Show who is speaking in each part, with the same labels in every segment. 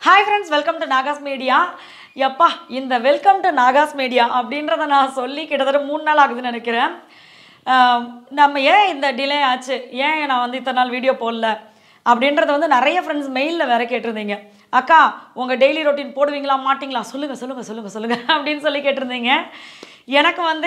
Speaker 1: hi friends welcome to Nagas media எப்பா இந்த welcome to Nagas media அப்படின்றத நான் சொல்லி கிட்டத்தட்ட மூணு நாள் ஆகுதுன்னு நினைக்கிறேன் ஆம், நம்ம ஏன் இந்த டிலே ஆச்சு ஏன் நான் வந்து இத்தனை நாள் வீடியோ போடல அப்படின்றத வந்து நிறைய ஃப்ரெண்ட்ஸ் மெயிலில் வேற கேட்டிருந்தீங்க அக்கா உங்கள் டெய்லி ரொட்டீன் போடுவீங்களா மாட்டிங்களா சொல்லுங்கள் சொல்லுங்கள் சொல்லுங்கள் சொல்லுங்கள் அப்படின்னு சொல்லி கேட்டிருந்தீங்க எனக்கு வந்து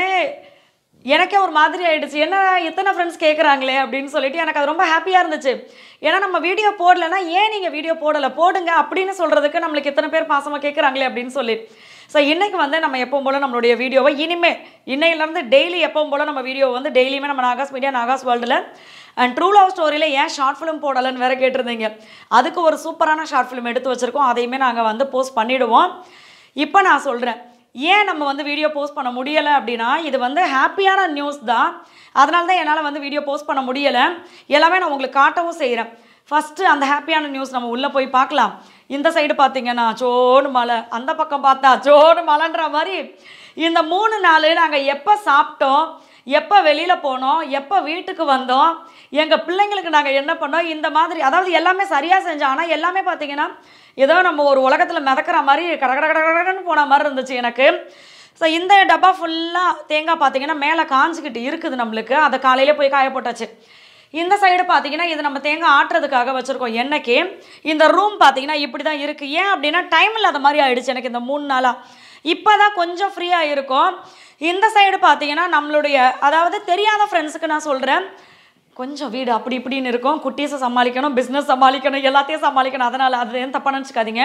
Speaker 1: எனக்கே ஒரு மாதிரி ஆயிடுச்சு என்ன எத்தனை ஃப்ரெண்ட்ஸ் கேட்குறாங்களே அப்படின்னு சொல்லிட்டு எனக்கு அது ரொம்ப ஹாப்பியாக இருந்துச்சு ஏன்னா நம்ம வீடியோ போடலைன்னா ஏன் நீங்கள் வீடியோ போடலை போடுங்க அப்படின்னு சொல்கிறதுக்கு நம்மளுக்கு எத்தனை பேர் பாசமாக கேட்குறாங்களே அப்படின்னு சொல்லி ஸோ இன்றைக்கி வந்து நம்ம எப்பவும் போல் நம்மளுடைய வீடியோவை இனிமே இன்னையிலேருந்து டெய்லி எப்பவும் போல் நம்ம வீடியோ வந்து டெய்லியுமே நம்ம நாகாஸ் மீடியா நாகாஸ் வேர்ல்டில் அண்ட் ட்ரூ லவ் ஸ்டோரியில் ஏன் ஷார்ட் ஃபிலிம் போடலைன்னு வேற கேட்டிருந்தீங்க அதுக்கு ஒரு சூப்பரான ஷார்ட் ஃபிலிம் எடுத்து வச்சுருக்கோம் அதையுமே நாங்கள் வந்து போஸ்ட் பண்ணிவிடுவோம் இப்போ நான் சொல்கிறேன் ஏன் நம்ம வந்து வீடியோ போஸ்ட் பண்ண முடியலை அப்படின்னா இது வந்து ஹாப்பியான நியூஸ் தான் அதனால தான் என்னால் வந்து வீடியோ போஸ்ட் பண்ண முடியலை எல்லாமே நான் உங்களுக்கு காட்டவும் செய்கிறேன் ஃபஸ்ட்டு அந்த ஹாப்பியான நியூஸ் நம்ம உள்ளே போய் பார்க்கலாம் இந்த சைடு பார்த்தீங்கன்னா சோனு மலை அந்த பக்கம் பார்த்தா சோனு மலைன்ற மாதிரி இந்த மூணு நாள் நாங்கள் எப்போ சாப்பிட்டோம் எப்போ வெளியில் போனோம் எப்போ வீட்டுக்கு வந்தோம் எங்கள் பிள்ளைங்களுக்கு நாங்கள் என்ன பண்ணோம் இந்த மாதிரி அதாவது எல்லாமே சரியாக செஞ்சோம் ஆனால் எல்லாமே பார்த்தீங்கன்னா ஏதோ நம்ம ஒரு உலகத்தில் மிதக்கிற மாதிரி கட கட கட கடன்னு போன மாதிரி இருந்துச்சு எனக்கு ஸோ இந்த டப்பா ஃபுல்லாக தேங்காய் பார்த்தீங்கன்னா மேலே காஞ்சிக்கிட்டு இருக்குது நம்மளுக்கு அதை காலையிலே போய் காய போட்டாச்சு இந்த சைடு பார்த்தீங்கன்னா இது நம்ம தேங்காய் ஆட்டுறதுக்காக வச்சுருக்கோம் எண்ணெய்க்கு இந்த ரூம் பார்த்தீங்கன்னா இப்படி தான் இருக்குது ஏன் அப்படின்னா டைம் இல்லாத மாதிரி ஆயிடுச்சு எனக்கு இந்த மூணு நாளாக இப்போ தான் கொஞ்சம் ஃப்ரீயாக இருக்கும் இந்த சைடு பார்த்தீங்கன்னா நம்மளுடைய அதாவது தெரியாத ஃப்ரெண்ட்ஸுக்கு நான் சொல்கிறேன் கொஞ்சம் வீடு அப்படி இப்படின்னு இருக்கும் குட்டீஸை சமாளிக்கணும் பிஸ்னஸ் சமாளிக்கணும் எல்லாத்தையும் சமாளிக்கணும் அதனால் அது ஏன் தப்பாக நினச்சிக்காதீங்க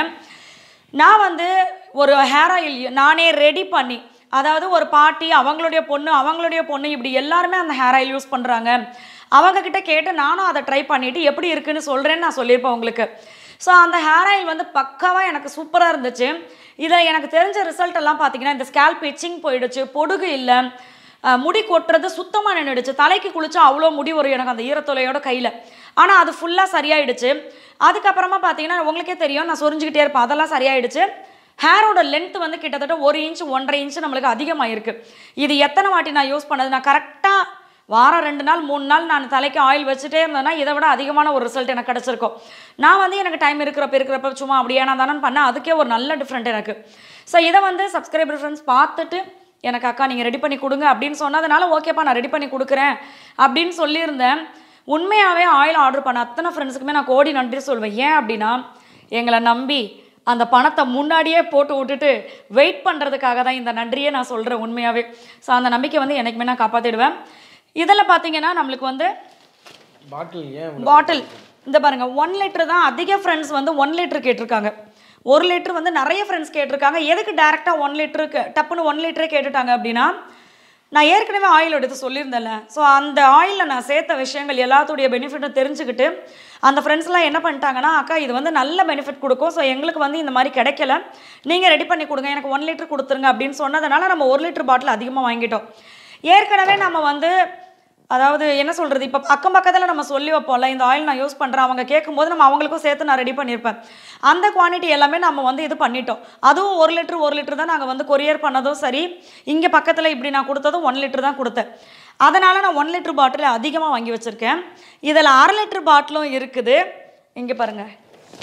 Speaker 1: நான் வந்து ஒரு ஹேர் ஆயில் நானே ரெடி பண்ணி அதாவது ஒரு பாட்டி அவங்களுடைய பொண்ணு அவங்களுடைய பொண்ணு இப்படி எல்லாருமே அந்த ஹேர் ஆயில் யூஸ் பண்ணுறாங்க அவங்கக்கிட்ட கேட்டு நானும் அதை ட்ரை பண்ணிவிட்டு எப்படி இருக்குன்னு சொல்கிறேன்னு நான் சொல்லியிருப்பேன் உங்களுக்கு ஸோ அந்த ஹேர் ஆயில் வந்து பக்காவாக எனக்கு சூப்பராக இருந்துச்சு இதில் எனக்கு தெரிஞ்ச ரிசல்ட் எல்லாம் பார்த்தீங்கன்னா இந்த ஸ்கேல்ப் இச்சிங் போயிடுச்சு பொடுகு இல்லை அஹ் முடி கொட்டுறது சுத்தமாக நின்றுடுச்சு தலைக்கு குளிச்சா அவ்வளோ முடி வரும் எனக்கு அந்த ஈரத்தொலையோட கையில் ஆனால் அது ஃபுல்லாக சரியாயிடுச்சு அதுக்கப்புறமா பார்த்தீங்கன்னா உங்களுக்கே தெரியும் நான் சொரிஞ்சுக்கிட்டே இருப்பேன் அதெல்லாம் சரியாயிடுச்சு ஹேரோட லென்த் வந்து கிட்டத்தட்ட ஒரு இன்ச் ஒன்றரை இன்ச் நம்மளுக்கு அதிகமாயிருக்கு இது எத்தனை வாட்டி நான் யூஸ் பண்ணது நான் கரெக்டாக வாரம் ரெண்டு நாள் மூணு நாள் நான் தலைக்கு ஆயில் வச்சுட்டே இருந்தேன்னா இதை விட அதிகமான ஒரு ரிசல்ட் எனக்கு கிடச்சிருக்கும் நான் வந்து எனக்கு டைம் இருக்கிறப்ப இருக்கிறப்ப சும்மா அப்படியே நான் தானே பண்ணேன் அதுக்கே ஒரு நல்ல டிஃப்ரெண்ட் எனக்கு ஸோ இதை வந்து சப்ஸ்கிரைபர் ஃப்ரெண்ட்ஸ் பார்த்துட்டு எனக்கு அக்கா நீங்கள் ரெடி பண்ணி கொடுங்க அப்படின்னு சொன்னதுனால ஓகேப்பா நான் ரெடி பண்ணி கொடுக்குறேன் அப்படின்னு சொல்லியிருந்தேன் உண்மையாகவே ஆயில் ஆர்டர் பண்ண அத்தனை ஃப்ரெண்ட்ஸுக்குமே நான் கோடி நன்றி சொல்வேன் ஏன் அப்படின்னா எங்களை நம்பி அந்த பணத்தை முன்னாடியே போட்டு விட்டுட்டு வெயிட் பண்ணுறதுக்காக தான் இந்த நன்றியே நான் சொல்கிறேன் உண்மையாகவே ஸோ அந்த நம்பிக்கை வந்து எனக்குமே நான் காப்பாற்றிடுவேன் இதில் பார்த்தீங்கன்னா நம்மளுக்கு வந்து
Speaker 2: பாட்டில் ஏன் இவ்வளவு-
Speaker 1: பாட்டில் இந்த பாருங்க ஒன் லிட்டர் தான் அதிக ஃப்ரெண்ட்ஸ் வந்து ஒன் லிட்டர் கேட்டிருக்காங்க ஒரு லிட்டர் வந்து நிறைய ஃப்ரெண்ட்ஸ் கேட்டிருக்காங்க எதுக்கு டேரெக்டாக ஒன் லிட்டருக்கு டப்புன்னு ஒன் லிட்டரே கேட்டுட்டாங்க அப்படின்னா நான் ஏற்கனவே ஆயில் எடுத்து சொல்லியிருந்தேன்ல ஸோ அந்த ஆயிலில் நான் சேர்த்த விஷயங்கள் எல்லாத்துடைய பெனிஃபிட்டும் தெரிஞ்சுக்கிட்டு அந்த ஃப்ரெண்ட்ஸ்லாம் என்ன பண்ணிட்டாங்கன்னா அக்கா இது வந்து நல்ல பெனிஃபிட் கொடுக்கும் ஸோ எங்களுக்கு வந்து இந்த மாதிரி கிடைக்கல நீங்கள் ரெடி பண்ணி கொடுங்க எனக்கு ஒன் லிட்டர் கொடுத்துருங்க அப்படின்னு சொன்னதுனால நம்ம ஒரு லிட்டர் பாட்டில் அதிகமாக வாங்கிட்டோம் ஏற்கனவே நம்ம வந்து அதாவது என்ன சொல்கிறது இப்போ அக்கம் பக்கத்தில் நம்ம சொல்லி வைப்போம்ல இந்த ஆயில் நான் யூஸ் பண்ணுறேன் அவங்க கேட்கும்போது நம்ம அவங்களுக்கும் சேர்த்து நான் ரெடி பண்ணியிருப்பேன் அந்த குவான்டிட்டி எல்லாமே நம்ம வந்து இது பண்ணிட்டோம் அதுவும் ஒரு லிட்டர் ஒரு லிட்டர் தான் நாங்கள் வந்து கொரியர் பண்ணதும் சரி இங்கே பக்கத்தில் இப்படி நான் கொடுத்ததும் ஒன் லிட்டர் தான் கொடுத்தேன் அதனால் நான் ஒன் லிட்டர் பாட்டில் அதிகமாக வாங்கி வச்சுருக்கேன் இதில் அரை லிட்டர் பாட்டிலும் இருக்குது இங்கே பாருங்கள்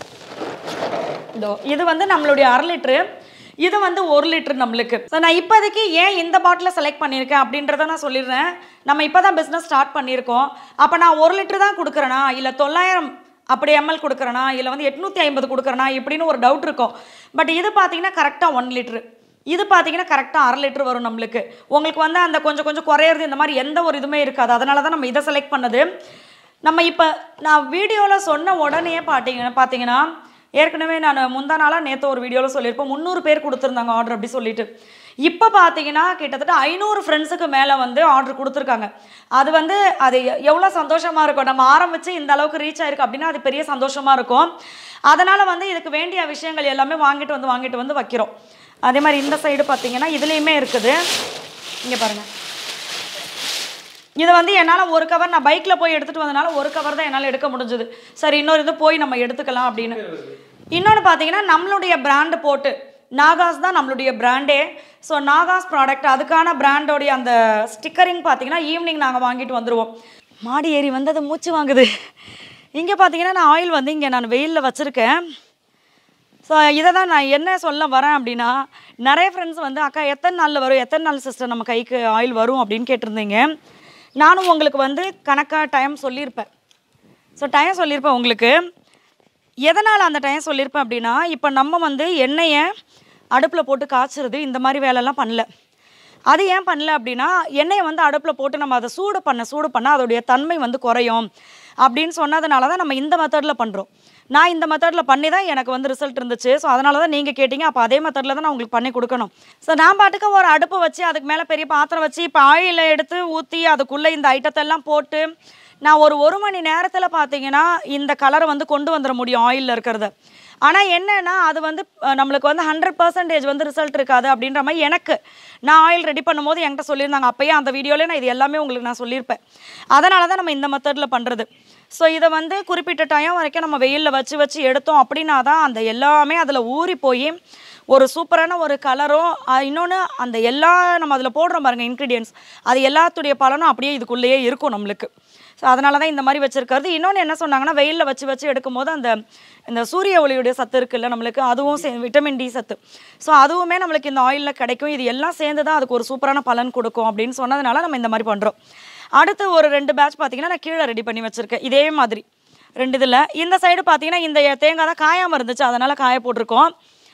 Speaker 1: இதோ இது வந்து நம்மளுடைய அரை லிட்ரு இது வந்து ஒரு லிட்டர் நம்மளுக்கு ஸோ நான் இப்போதைக்கு ஏன் இந்த பாட்டிலை செலக்ட் பண்ணியிருக்கேன் அப்படின்றத நான் சொல்லிடுறேன் நம்ம இப்போ தான் பிஸ்னஸ் ஸ்டார்ட் பண்ணியிருக்கோம் அப்போ நான் ஒரு லிட்டர் தான் கொடுக்குறேனா இல்லை தொள்ளாயிரம் அப்படி எம்எல் கொடுக்குறேனா இல்லை வந்து எட்நூற்றி ஐம்பது கொடுக்குறேனா இப்படின்னு ஒரு டவுட் இருக்கும் பட் இது பார்த்தீங்கன்னா கரெக்டாக ஒன் லிட்ரு இது பார்த்தீங்கன்னா கரெக்டாக அரை லிட்டர் வரும் நம்மளுக்கு உங்களுக்கு வந்து அந்த கொஞ்சம் கொஞ்சம் குறையிறது இந்த மாதிரி எந்த ஒரு இதுவுமே இருக்காது அதனால தான் நம்ம இதை செலக்ட் பண்ணது நம்ம இப்போ நான் வீடியோவில் சொன்ன உடனே பார்த்தீங்கன்னா பார்த்தீங்கன்னா ஏற்கனவே நான் முந்தா நாளாக நேற்று ஒரு வீடியோவில் சொல்லியிருப்பேன் முந்நூறு பேர் கொடுத்துருந்தாங்க ஆர்டர் அப்படி சொல்லிட்டு இப்போ பார்த்தீங்கன்னா கிட்டத்தட்ட ஐநூறு ஃப்ரெண்ட்ஸுக்கு மேலே வந்து ஆர்டர் கொடுத்துருக்காங்க அது வந்து அது எ- எவ்வளோ சந்தோஷமாக இருக்கும் நம்ம ஆரம்பித்து இந்த அளவுக்கு ரீச் ஆயிருக்கு அப்படின்னா அது பெரிய சந்தோஷமாக இருக்கும் அதனால் வந்து இதுக்கு வேண்டிய விஷயங்கள் எல்லாமே வாங்கிட்டு வந்து வாங்கிட்டு வந்து வைக்கிறோம் அதே மாதிரி இந்த சைடு பார்த்தீங்கன்னா இதுலேயுமே இருக்குது இங்கே பாருங்கள் இது வந்து என்னால் ஒரு கவர் நான் பைக்கில் போய் எடுத்துகிட்டு வந்தனால ஒரு கவர் தான் என்னால் எடுக்க முடிஞ்சது சரி இன்னொரு இது போய் நம்ம எடுத்துக்கலாம் அப்படின்னு இன்னொன்று பார்த்தீங்கன்னா நம்மளுடைய பிராண்டு போட்டு நாகாஸ் தான் நம்மளுடைய பிராண்டே ஸோ நாகாஸ் ப்ராடக்ட் அதுக்கான பிராண்டோடைய அந்த ஸ்டிக்கரிங் பார்த்தீங்கன்னா ஈவினிங் நாங்கள் வாங்கிட்டு வந்துடுவோம் மாடி ஏறி வந்தது மூச்சு வாங்குது இங்கே பார்த்தீங்கன்னா நான் ஆயில் வந்து இங்கே நான் வெயிலில் வச்சுருக்கேன் ஸோ இதை தான் நான் என்ன சொல்ல வரேன் அப்படின்னா நிறைய ஃப்ரெண்ட்ஸ் வந்து அக்கா எத்தனை நாளில் வரும் எத்தனை நாள் சிஸ்டர் நம்ம கைக்கு ஆயில் வரும் அப்படின்னு கேட்டிருந்தீங்க நானும் உங்களுக்கு வந்து கணக்காக டைம் சொல்லியிருப்பேன் ஸோ டைம் சொல்லியிருப்பேன் உங்களுக்கு எதனால் அந்த டைம் சொல்லியிருப்பேன் அப்படின்னா இப்போ நம்ம வந்து எண்ணெயை அடுப்பில் போட்டு காய்ச்சுறது இந்த மாதிரி வேலைலாம் பண்ணல அது ஏன் பண்ணல அப்படின்னா எண்ணெயை வந்து அடுப்பில் போட்டு நம்ம அதை சூடு பண்ண சூடு பண்ண அதோடைய தன்மை வந்து குறையும் அப்படின்னு சொன்னதுனால தான் நம்ம இந்த மெத்தடில் பண்ணுறோம் நான் இந்த மெத்தடில் பண்ணி தான் எனக்கு வந்து ரிசல்ட் இருந்துச்சு ஸோ அதனால தான் நீங்கள் கேட்டிங்க அப்போ அதே மெத்தடில் தான் நான் உங்களுக்கு பண்ணி கொடுக்கணும் ஸோ நான் பாட்டுக்கு ஒரு அடுப்பு வச்சு அதுக்கு மேலே பெரிய பாத்திரம் வச்சு இப்போ ஆயிலை எடுத்து ஊற்றி அதுக்குள்ளே இந்த ஐட்டத்தை எல்லாம் போட்டு நான் ஒரு ஒரு மணி நேரத்தில் பார்த்தீங்கன்னா இந்த கலரை வந்து கொண்டு வந்துட முடியும் ஆயிலில் இருக்கிறத ஆனால் என்னன்னா அது வந்து அஹ், நம்மளுக்கு வந்து ஹண்ட்ரட் பர்சன்டேஜ் வந்து ரிசல்ட் இருக்காது அப்படின்ற மாதிரி எனக்கு நான் ஆயில் ரெடி பண்ணும்போது என்கிட்ட சொல்லியிருந்தாங்க அப்பயே அந்த வீடியோவில் நான் இது எல்லாமே உங்களுக்கு நான் சொல்லியிருப்பேன் அதனால தான் நம்ம இந்த மெத்தடில் பண்ணுறது ஸோ இதை வந்து குறிப்பிட்ட டைம் வரைக்கும் நம்ம வெயிலில் வச்சு வச்சு எடுத்தோம் அப்படின்னா தான் அந்த எல்லாமே அதில் ஊறி போய் ஒரு சூப்பரான ஒரு கலரும் இன்னொன்று அந்த எல்லா நம்ம அதில் போடுறோம் பாருங்க இன்க்ரீடியன்ஸ் அது எல்லாத்துடைய பலனும் அப்படியே இதுக்குள்ளேயே இருக்கும் நம்மளுக்கு ஸோ அதனால தான் இந்த மாதிரி வச்சிருக்கிறது இன்னொன்று என்ன சொன்னாங்கன்னா வெயிலில் வச்சு வச்சு எடுக்கும்போது அந்த இந்த சூரிய ஒளியுடைய சத்து இருக்குல்ல நம்மளுக்கு அதுவும் சே விட்டமின் டி சத்து ஸோ அதுவுமே நம்மளுக்கு இந்த ஆயிலில் கிடைக்கும் இது எல்லாம் சேர்ந்து தான் அதுக்கு ஒரு சூப்பரான பலன் கொடுக்கும் அப்படின்னு சொன்னதுனால நம்ம இந்த மாதிரி பண்ணுறோம் அடுத்து ஒரு ரெண்டு பேட்ச் பார்த்தீங்கன்னா நான் கீழே ரெடி பண்ணி வச்சுருக்கேன் இதே மாதிரி ரெண்டு இதில் இந்த சைடு பார்த்தீங்கன்னா இந்த தேங்காய் தான் காயாமல் இருந்துச்சு அதனால் காய போட்டிருக்கோம்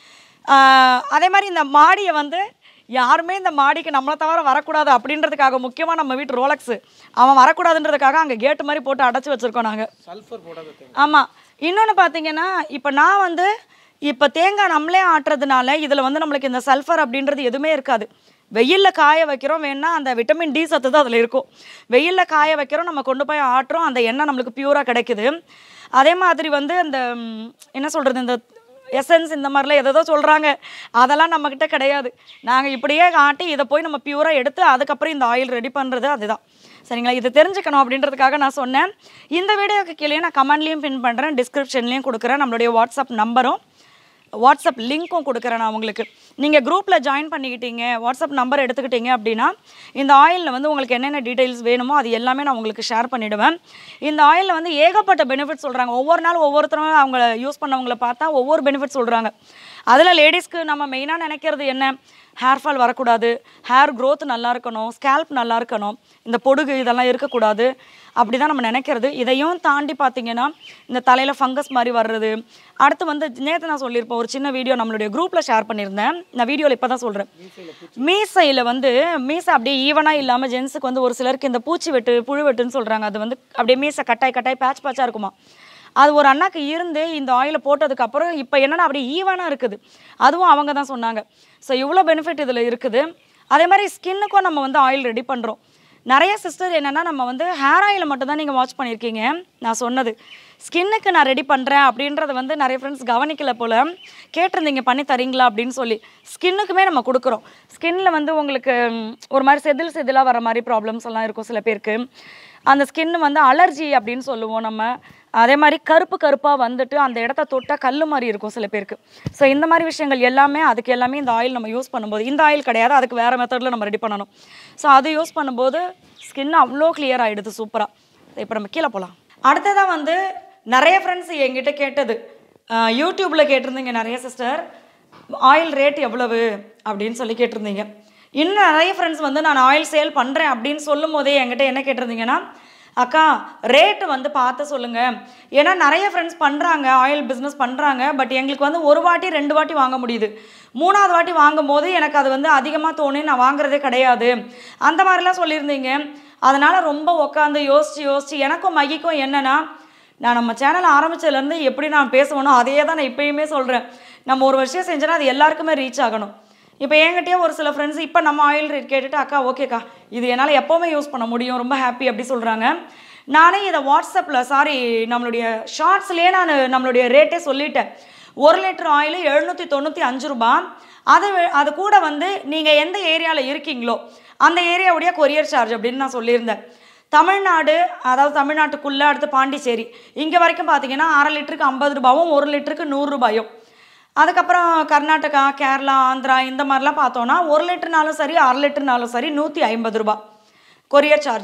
Speaker 1: ஆஹ் அதே மாதிரி இந்த மாடியை வந்து யாருமே இந்த மாடிக்கு நம்மளை தவிர வரக்கூடாது அப்படின்றதுக்காக முக்கியமாக நம்ம வீட்டு ரோலக்ஸு அவன் வரக்கூடாதுன்றதுக்காக அங்கே கேட்டு மாதிரி போட்டு அடைச்சி வச்சுருக்கோம் நாங்கள்
Speaker 2: சல்ஃபர் போடாத தேங்காய்
Speaker 1: ஆமாம் இன்னொன்று பார்த்தீங்கன்னா இப்போ நான் வந்து இப்போ தேங்காய் நம்மளே ஆட்டுறதுனால இதில் வந்து நம்மளுக்கு இந்த சல்ஃபர் அப்படின்றது எதுவுமே இருக்காது வெயிலில் காய வைக்கிறோம் வேணா அந்த விட்டமின் டி சத்து தான் அதில் இருக்கும் வெயிலில் காய வைக்கிறோம் நம்ம கொண்டு போய் ஆட்டுறோம் அந்த எண்ணெய் நம்மளுக்கு பியூராக கிடைக்குது அதே மாதிரி வந்து அந்த ம், என்ன சொல்கிறது இந்த எசன்ஸ் இந்த மாதிரிலாம் எதோ சொல்கிறாங்க அதெல்லாம் நம்மக்கிட்ட கிடையாது நாங்கள் இப்படியே ஆட்டி இதை போய் நம்ம பியூராக எடுத்து அதுக்கப்புறம் இந்த ஆயில் ரெடி பண்ணுறது அதுதான் சரிங்களா இது தெரிஞ்சுக்கணும் அப்படின்றதுக்காக நான் சொன்னேன் இந்த வீடியோக்கு கீழே நான் கமெண்ட்லேயும் பின் பண்ணுறேன் டிஸ்கிரிப்ஷன்லேயும் கொடுக்குறேன் நம்மளுடைய வாட்ஸ்அப் நம்பரும் வாட்ஸ்அப் லிங்க்கும் கொடுக்குறேன் நான் உங்களுக்கு நீங்கள் குரூப்பில் ஜாயின் பண்ணிக்கிட்டீங்க வாட்ஸ்அப் நம்பர் எடுத்துக்கிட்டீங்க அப்படின்னா இந்த ஆயிலில் வந்து உங்களுக்கு என்னென்ன டீட்டெயில்ஸ் வேணுமோ அது எல்லாமே நான் உங்களுக்கு ஷேர் பண்ணிவிடுவேன் இந்த ஆயிலில் வந்து ஏகப்பட்ட பெனிஃபிட் சொல்கிறாங்க ஒவ்வொரு நாள் ஒவ்வொருத்தரும் அவங்கள யூஸ் பண்ணவங்கள பார்த்தா ஒவ்வொரு பெனிஃபிட் சொல்கிறாங்க அதில் லேடிஸ்க்கு நம்ம மெயினாக நினைக்கிறது என்ன ஹேர் ஃபால் வரக்கூடாது ஹேர் growth நல்லா இருக்கணும் ஸ்கேல்ப் நல்லா இருக்கணும் இந்த பொடுகு இதெல்லாம் இருக்கக்கூடாது அப்படி தான் நம்ம நினைக்கிறது இதையும் தாண்டி பார்த்தீங்கன்னா இந்த தலையில் ஃபங்கஸ் மாதிரி வர்றது அடுத்து வந்து நேற்று நான் சொல்லியிருப்பேன் ஒரு சின்ன வீடியோ நம்மளுடைய குரூப்பில் ஷேர் பண்ணியிருந்தேன் நான் வீடியோவில் இப்போ தான் சொல்கிறேன் மீசையில் வந்து மீசை அப்படியே ஈவனாக இல்லாமல் ஜென்ஸுக்கு வந்து ஒரு சிலருக்கு இந்த பூச்சி வெட்டு புழு வெட்டுன்னு சொல்கிறாங்க அது வந்து அப்படியே மீசை கட்டாய் கட்டாய் பேட்ச் பேட்சாக இருக்குமா அது ஒரு அண்ணாக்கு இருந்து இந்த ஆயிலை போட்டதுக்கு அப்புறம் இப்போ என்னன்னா அப்படியே ஈவனாக இருக்குது அதுவும் அவங்க தான் சொன்னாங்க ஸோ இவ்வளோ பெனிஃபிட் இதில் இருக்குது அதே மாதிரி ஸ்கின்னுக்கும் நம்ம வந்து ஆயில் ரெடி பண்ணுறோம் நிறைய சிஸ்டர் என்னென்னா நம்ம வந்து ஹேர் ஆயிலை மட்டும் தான் நீங்கள் வாட்ச் பண்ணியிருக்கீங்க நான் சொன்னது ஸ்கின்னுக்கு நான் ரெடி பண்ணுறேன் அப்படின்றத வந்து நிறைய ஃப்ரெண்ட்ஸ் கவனிக்கல போல் கேட்டிருந்தீங்க பண்ணி தரீங்களா அப்படின்னு சொல்லி ஸ்கின்னுக்குமே நம்ம கொடுக்குறோம் ஸ்கின்ல வந்து உங்களுக்கு ம், ஒரு மாதிரி செதில் செதிலாக வர மாதிரி ப்ராப்ளம்ஸ் எல்லாம் இருக்கும் சில பேருக்கு அந்த ஸ்கின் வந்து அலர்ஜி அப்படின்னு சொல்லுவோம் நம்ம அதே மாதிரி கருப்பு கருப்பாக வந்துட்டு அந்த இடத்த தொட்டால் கல் மாதிரி இருக்கும் சில பேருக்கு ஸோ இந்த மாதிரி விஷயங்கள் எல்லாமே அதுக்கு எல்லாமே இந்த ஆயில் நம்ம யூஸ் பண்ணும்போது இந்த ஆயில் கிடையாது அதுக்கு வேறு மெத்தடில் நம்ம ரெடி பண்ணணும் ஸோ அது யூஸ் பண்ணும்போது ஸ்கின் அவ்வளோ கிளியர் ஆகிடுது சூப்பராக இப்போ நம்ம கீழே போகலாம் அடுத்ததாக வந்து நிறைய ஃப்ரெண்ட்ஸ் என்கிட்ட கேட்டது யூடியூப்பில் கேட்டிருந்தீங்க நிறைய சிஸ்டர் ஆயில் ரேட் எவ்வளவு அப்படின்னு சொல்லி கேட்டிருந்தீங்க இன்னும் நிறைய ஃப்ரெண்ட்ஸ் வந்து நான் ஆயில் சேல் பண்ணுறேன் அப்படின்னு சொல்லும் போதே என்கிட்ட என்ன கேட்டிருந்தீங்கன்னா அக்கா ரேட்டு வந்து பார்த்து சொல்லுங்கள் ஏன்னா நிறைய ஃப்ரெண்ட்ஸ் பண்ணுறாங்க ஆயில் பிஸ்னஸ் பண்ணுறாங்க பட் எங்களுக்கு வந்து ஒரு வாட்டி ரெண்டு வாட்டி வாங்க முடியுது மூணாவது வாட்டி வாங்கும் போது எனக்கு அது வந்து அதிகமாக தோணி நான் வாங்குறதே கிடையாது அந்த மாதிரிலாம் சொல்லியிருந்தீங்க அதனால் ரொம்ப உட்காந்து யோசித்து யோசித்து எனக்கும் மகிக்கும் என்னென்னா நான் நம்ம சேனல் ஆரம்பிச்சதுலேருந்து எப்படி நான் பேசுவேனோ அதே தான் நான் இப்பயுமே சொல்கிறேன் நம்ம ஒரு விஷயம் செஞ்சோன்னா அது எல்லாருக்குமே ரீச் ஆகணும் இப்போ என்கிட்டயே ஒரு சில ஃப்ரெண்ட்ஸ் இப்போ நம்ம ஆயில் ரேட் கேட்டுட்டு அக்கா ஓகேக்கா இது என்னால் எப்போவுமே யூஸ் பண்ண முடியும் ரொம்ப ஹாப்பி அப்படி சொல்கிறாங்க நானே இதை வாட்ஸ்அப்பில் சாரி நம்மளுடைய ஷார்ட்ஸ்லேயே நான் நம்மளுடைய ரேட்டே சொல்லிட்டேன் ஒரு லிட்டர் ஆயில் எழுநூற்றி தொண்ணூற்றி அஞ்சு ரூபா அது வே- அது கூட வந்து நீங்கள் எந்த ஏரியாவில் இருக்கீங்களோ அந்த ஏரியாவுடைய கொரியர் சார்ஜ் அப்படின்னு நான் சொல்லியிருந்தேன் தமிழ்நாடு அதாவது தமிழ்நாட்டுக்குள்ளே அடுத்து பாண்டிச்சேரி இங்கே வரைக்கும் பார்த்தீங்கன்னா அரை லிட்டருக்கு ஐம்பது ரூபாவும் ஒரு லிட்டருக்கு நூறு ரூபாயும் அதுக்கப்புறம் கர்நாடகா கேரளா ஆந்திரா இந்த மாதிரிலாம் பார்த்தோன்னா ஒரு லிட்டர்னாலும் சரி அரை லிட்டர்னாலும் சரி நூற்றி ஐம்பது ரூபா கொரியர் சார்ஜ்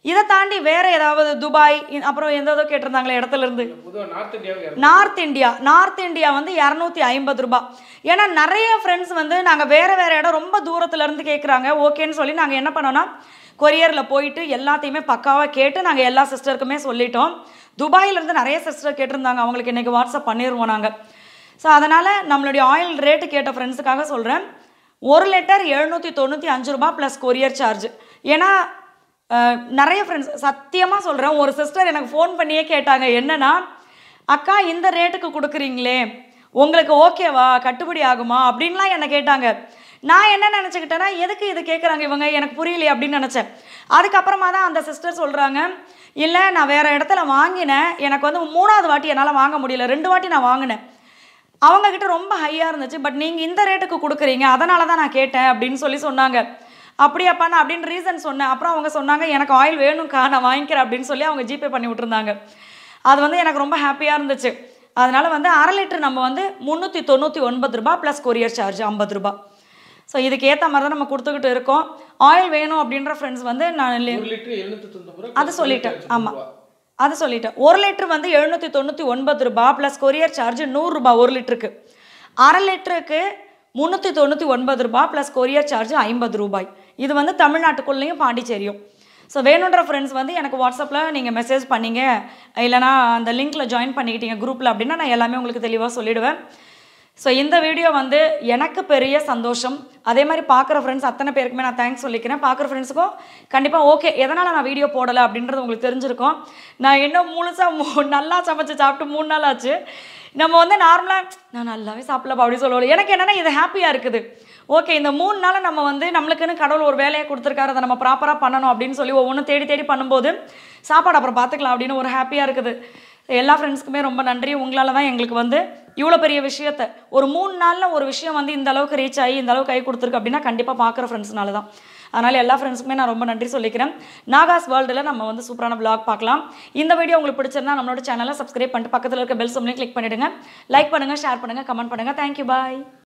Speaker 1: இதை தாண்டி வேறு ஏதாவது துபாய் இ- அப்புறம் எந்த ஏதோ கேட்டிருந்தாங்களே இடத்துல இருந்து
Speaker 2: பொதுவாக நார்த் இந்தியாவுக்கு
Speaker 1: நார்த் இந்தியா நார்த் இந்தியா வந்து இரநூத்தி ஐம்பது ரூபாய் ஏன்னா நிறைய ஃப்ரெண்ட்ஸ் வந்து நாங்கள் வேறு வேறு இடம் ரொம்ப தூரத்துல இருந்து கேட்குறாங்க ஓகேன்னு சொல்லி நாங்கள் என்ன பண்ணோன்னா கொரியரில் போயிட்டு எல்லாத்தையுமே பக்காவாக கேட்டு நாங்கள் எல்லா சிஸ்டருக்குமே சொல்லிட்டோம் துபாயிலேருந்து நிறைய சிஸ்டர் கேட்டிருந்தாங்க அவங்களுக்கு இன்றைக்கி வாட்ஸ்அப் பண்ணிடுவோம் நாங்கள் ஸோ அதனால் நம்மளுடைய ஆயில் ரேட்டு கேட்ட ஃப்ரெண்ட்ஸுக்காக சொல்கிறேன் ஒரு லிட்டர் எழுநூற்றி தொண்ணூற்றி அஞ்சு ரூபா ப்ளஸ் கொரியர் சார்ஜ் ஏன்னா அஹ், நிறைய ஃப்ரெண்ட்ஸ் சத்தியமாக சொல்கிறேன் ஒரு சிஸ்டர் எனக்கு ஃபோன் பண்ணியே கேட்டாங்க என்னன்னா அக்கா இந்த ரேட்டுக்கு கொடுக்குறீங்களே உங்களுக்கு ஓகேவா கட்டுப்படி ஆகுமா அப்படின்லாம் என்னை கேட்டாங்க நான் என்ன நினச்சிக்கிட்டேன்னா எதுக்கு இது கேட்குறாங்க இவங்க எனக்கு புரியலையே அப்படின்னு நினச்சேன் அதுக்கப்புறமா தான் அந்த சிஸ்டர் சொல்கிறாங்க இல்லை நான் வேறு இடத்துல வாங்கினேன் எனக்கு வந்து மூணாவது வாட்டி என்னால் வாங்க முடியல ரெண்டு வாட்டி நான் வாங்கினேன் அவங்க கிட்ட ரொம்ப ஹையாக இருந்துச்சு பட் நீங்கள் இந்த ரேட்டுக்கு கொடுக்குறீங்க அதனால தான் நான் கேட்டேன் அப்படின்னு சொல்லி சொன்னாங்க அப்படியாப்பா நான் அப்படின்னு ரீசன் சொன்னேன் அப்புறம் அவங்க சொன்னாங்க எனக்கு ஆயில் வேணும்க்கா நான் வாங்கிக்கிறேன் அப்படின்னு சொல்லி அவங்க ஜிபே பண்ணி விட்டுருந்தாங்க அது வந்து எனக்கு ரொம்ப ஹாப்பியாக இருந்துச்சு அதனால வந்து அரை லிட்டர் நம்ம வந்து முந்நூற்றி தொண்ணூற்றி ஒன்பது ரூபாய் ப்ளஸ் கொரியர் சார்ஜ் ஐம்பது ரூபாய் ஸோ இதுக்கு ஏற்ற மாதிரி தான் நம்ம கொடுத்துக்கிட்டு இருக்கோம் ஆயில் வேணும் அப்படின்ற ஃப்ரெண்ட்ஸ் வந்து நான் li-
Speaker 2: ஒரு லிட்டர் எழுநூத்தி தொண்ணூறு ரூபா
Speaker 1: அது சொல்லிட்டேன் ஆமாம் அது சொல்லிட்டேன் ஒரு லிட்டர் வந்து எழுநூற்றி தொண்ணூற்றி ஒன்பது ரூபாய் ப்ளஸ் கொரியர் சார்ஜ் நூறுரூபா ஒரு லிட்டருக்கு அரை லிட்டருக்கு முந்நூற்றி தொண்ணூற்றி ஒன்பது ரூபாய் ப்ளஸ் கொரியர் சார்ஜ் ஐம்பது ரூபாய் இது வந்து தமிழ்நாட்டுக்குள்ளேயும் பாண்டிச்சேரியும் ஸோ வேணுன்ற ஃப்ரெண்ட்ஸ் வந்து எனக்கு வாட்ஸ்அப்பில் நீங்கள் மெசேஜ் பண்ணீங்க இல்லைனா அந்த லிங்க்கில் ஜாயின் பண்ணிக்கிட்டீங்க குரூப்பில் அப்படின்னா நான் எல்லாமே உங்களுக்கு தெளிவாக சொல்லிடுவேன் ஸோ இந்த வீடியோ வந்து எனக்கு பெரிய சந்தோஷம் அதே மாதிரி பார்க்குற ஃப்ரெண்ட்ஸ் அத்தனை பேருக்குமே நான் தேங்க்ஸ் சொல்லிக்கிறேன் பார்க்குற ஃப்ரெண்ட்ஸுக்கும் கண்டிப்பாக ஓகே எதனால் நான் வீடியோ போடலை அப்படின்றது உங்களுக்கு தெரிஞ்சிருக்கும் நான் இன்னும் முழுசாக மூ நல்லா சமைச்சு சாப்பிட்டு மூணு நாள் ஆச்சு நம்ம வந்து நார்மலாக நான் நல்லாவே சாப்பிடலப்பா அப்படி சொல்லுவோம் எனக்கு என்னென்னா இது ஹாப்பியாக இருக்குது ஓகே இந்த மூணு நாள் நம்ம வந்து நம்மளுக்குன்னு கடவுள் ஒரு வேலையை கொடுத்துருக்காரு அதை நம்ம ப்ராப்பராக பண்ணணும் அப்படின்னு சொல்லி ஒவ்வொன்றும் தேடி தேடி பண்ணும்போது சாப்பாடு அப்புறம் பார்த்துக்கலாம் அப்படின்னு ஒரு ஹாப்பியாக இருக்குது எல்லா ஃப்ரெண்ட்ஸ்க்குமே ரொம்ப நன்றி உங்களால் தான் எங்களுக்கு வந்து இவ்வளோ பெரிய விஷயத்த ஒரு மூணு நாளில் ஒரு விஷயம் வந்து இந்த அளவுக்கு ரீச் ஆகி இந்த அளவுக்கு கை கொடுத்துருக்கு அப்படின்னா கண்டிப்பாக பார்க்குற ஃப்ரெண்ட்ஸ்னால தான் அதனால் எல்லா ஃப்ரெண்ட்ஸுக்குமே நான் ரொம்ப நன்றி சொல்லிக்கிறேன் நாகாஸ் வேர்ல்டில் நம்ம வந்து சூப்பரான vlog பார்க்கலாம் இந்த வீடியோ உங்களுக்கு பிடிச்சிருந்தா நம்மளோட சேனலை சப்ஸ்கிரைப் பண்ணிட்டு பக்கத்தில் இருக்க பெல் சொம்லையும் கிளிக் பண்ணிவிடுங்க லைக் பண்ணுங்கள் ஷேர் பண்ணுங்கள் கமெண்ட் பண்ணுங்கள் தேங்க்யூ பாய்